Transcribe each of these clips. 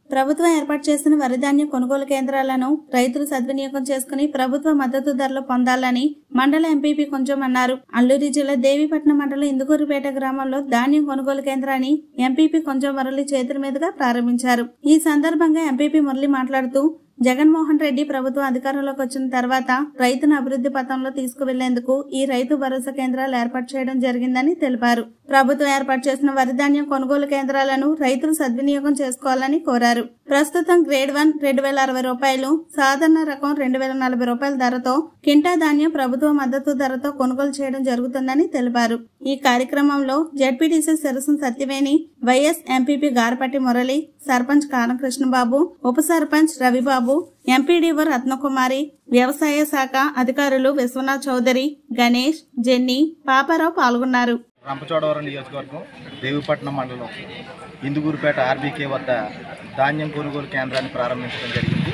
ప్రభుత్వం ఏర్పాటు చేసిన వరి ధాన్యం కొనుగోలు కేంద్రాలను రైతులు సద్వినియోగం చేసుకుని ప్రభుత్వ మద్దతు ధరలు పొందాలని మండల ఎంపీపీ కొంచెం అన్నారు అల్లూరి జిల్లా దేవీపట్నం మండలం ఇందుకూరుపేట గ్రామంలో ధాన్యం కొనుగోలు కేంద్రాన్ని ఎంపీపీ కొంచెం మురళి చేతుల మీదుగా ప్రారంభించారు ఈ సందర్భంగా ఎంపీపీ మురళి మాట్లాడుతూ జగన్మోహన్ రెడ్డి ప్రభుత్వం అధికారంలోకి వచ్చిన తర్వాత రైతును అభివృద్ధి పథంలో తీసుకువెళ్లేందుకు ఈ రైతు భరోసా కేంద్రాలు ఏర్పాటు చేయడం జరిగిందని తెలిపారు ప్రభుత్వం ఏర్పాటు చేసిన వరి ధాన్యం కొనుగోలు కేంద్రాలను రైతులు సద్వినియోగం చేసుకోవాలని కోరారు ప్రస్తుతం గ్రేడ్ వన్ రెండు వేల అరవై రూపాయలు సాధారణ రకం రెండు వేల నలభై రూపాయల ధరతో కింటా ధాన్యం ప్రభుత్వ మద్దతు ధరతో కొనుగోలు చేయడం జరుగుతుందని తెలిపారు ఈ కార్యక్రమంలో ZPTC Sirasam Satyaveni vice MPP Garapatti Murali sarpanch Kanakrishnababu ఉప సర్పంచ్ రవిబాబు ఎంపీడీఓ రత్నకుమారి వ్యవసాయ శాఖ అధికారులు విశ్వనాథ్ చౌదరి గణేష్ జెన్నీ పాపారావు పాల్గొన్నారు రంపచోడవరం నియోజకవర్గం దేవిపట్నం మండలం ఇందుగూరుపేట ఆర్బీకే వద్ద ధాన్యం కొనుగోలు కేంద్రాన్ని ప్రారంభించడం జరిగింది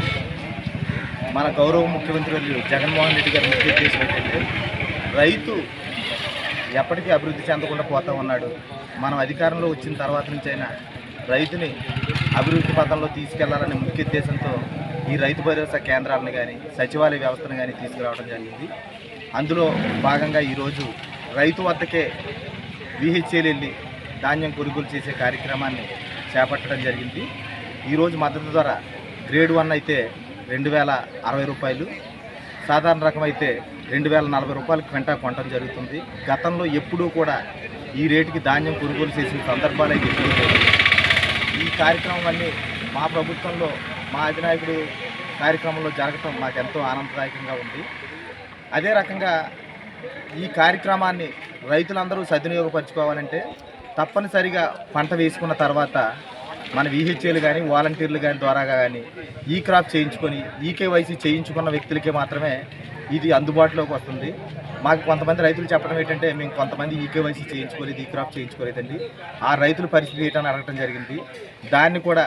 మన గౌరవ ముఖ్యమంత్రి వర్యులు జగన్మోహన్ రెడ్డి గారి ముఖ్య ఉద్దేశం ఏంటంటే రైతు ఎప్పటికీ అభివృద్ధి చెందకుండా పోతా ఉన్నాడు మనం అధికారంలో వచ్చిన తర్వాత నుంచి అయినా రైతుని అభివృద్ధి పథంలో తీసుకెళ్లాలనే ముఖ్య ఉద్దేశంతో ఈ రైతు భరోసా కేంద్రాలను కానీ సచివాలయ వ్యవస్థను కానీ తీసుకురావడం జరిగింది అందులో భాగంగా ఈరోజు రైతు వద్దకే విహెచ్ఏలు వెళ్ళి ధాన్యం కొనుగోలు చేసే కార్యక్రమాన్ని చేపట్టడం జరిగింది ఈరోజు మద్దతు ధర గ్రేడ్ వన్ అయితే రెండు వేల అరవై రూపాయలు సాధారణ రకం అయితే రెండు వేల నలభై రూపాయలకు క్వింటా కొనడం జరుగుతుంది గతంలో ఎప్పుడూ కూడా ఈ రేటుకి ధాన్యం కొనుగోలు చేసిన సందర్భాలు అయితే ఎప్పుడూ లేవు. ఈ కార్యక్రమం అన్నీ మా ప్రభుత్వంలో మా అధినాయకుడు కార్యక్రమంలో జరగటం మాకు ఎంతో ఆనందదాయకంగా ఉంది అదే రకంగా ఈ కార్యక్రమాన్ని రైతులందరూ సద్వినియోగపరచుకోవాలంటే తప్పనిసరిగా పంట వేసుకున్న తర్వాత మన విహెచ్ఏలు కానీ వాలంటీర్లు కానీ ద్వారా కానీ ఈ క్రాప్ చేయించుకొని ఈకేవైసీ చేయించుకున్న వ్యక్తులకే మాత్రమే ఇది అందుబాటులోకి వస్తుంది మాకు కొంతమంది రైతులు చెప్పడం ఏంటంటే మేము కొంతమంది ఈకేవైసీ చేయించుకోలేదు ఈ క్రాప్ చేయించుకోలేదండి ఆ రైతుల పరిస్థితి ఏంటని అడగడం జరిగింది దాన్ని కూడా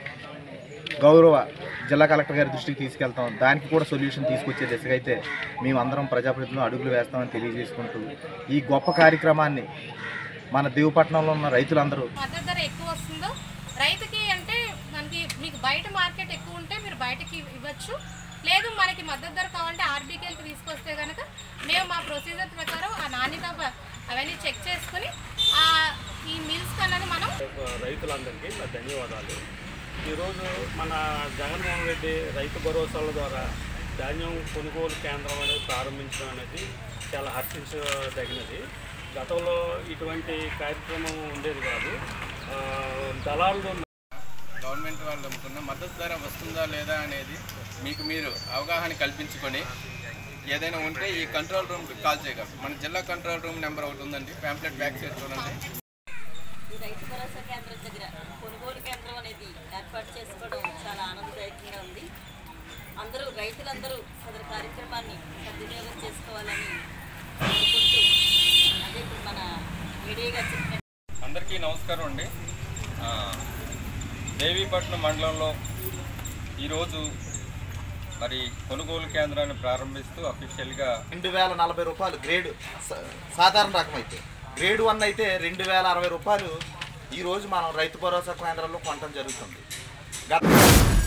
గౌరవ జిల్లా కలెక్టర్ గారి దృష్టికి తీసుకెళ్తాం దానికి కూడా సొల్యూషన్ తీసుకొచ్చే దిశగా అయితే మేమందరం ప్రజాప్రతినిధులు అడుగులు వేస్తామని తెలియజేసుకుంటూ ఈ గొప్ప కార్యక్రమాన్ని మన దేవపట్నంలో ఉన్న రైతులందరూ మద్దతు ధర ఎక్కువ వస్తుందో రైతుకి అంటే మనకి మీకు బయట మార్కెట్ ఎక్కువ ఉంటే మీరు బయటకి ఇవ్వచ్చు లేదు మనకి మద్దతు ధర కావాలంటే ఆర్బీకేలకు తీసుకొస్తే కనుక మేము మా ప్రొసీజర్ ప్రకారం ఆ నాణ్యత ప- అవన్నీ చెక్ చేసుకుని ఆ ఈ మిల్స్ అన్నది మనం రైతులందరికీ నా ధన్యవాదాలు ఈరోజు మన జగన్మోహన్ రెడ్డి రైతు భరోసాల ద్వారా ధాన్యం కొనుగోలు కేంద్రం అనేది ప్రారంభించడం అనేది చాలా హర్షించదగినది గతంలో ఇటువంటి కార్యక్రమం ఉండేది కాదు ఆ, దళారులు గవర్నమెంట్ వాళ్ళు అమ్ముకున్న మద్దతు ధర వస్తుందా లేదా అనేది మీకు మీరు అవగాహన కల్పించుకొని ఏదైనా ఉంటే ఈ కంట్రోల్ రూమ్కి కాల్ చేయగలరు మన జిల్లా కంట్రోల్ రూమ్ నెంబర్ ఒకటి ఉందండి ప్యాంప్లెట్ బ్యాక్ సైడ్ చూడండి ఈ రైతు భరోసా కేంద్రం దగ్గర కొనుగోలు కేంద్రం అనేది ఏర్పాటు చేసుకోవడం చాలా ఆనందదాయకంగా ఉంది అందరూ రైతులందరూ సదరు కార్యక్రమాన్ని సద్వినియోగం చేసుకోవాలని కోరుకుంటూ అదే ఇప్పుడు మన మీడియాగా చెప్పిన అందరికీ నమస్కారం అండి ఆ, దేవీపట్నం మండలంలో ఈరోజు మరి కొనుగోలు కేంద్రాన్ని ప్రారంభిస్తూ అఫీషియల్గా రెండు వేల నలభై రూపాయలు గ్రేడ్ స- సాధారణ రకం అయితే గ్రేడ్ వన్ అయితే రెండు వేల అరవై రూపాయలు ఈరోజు మనం రైతు భరోసా కేంద్రంలో కొనడం జరుగుతుంది గత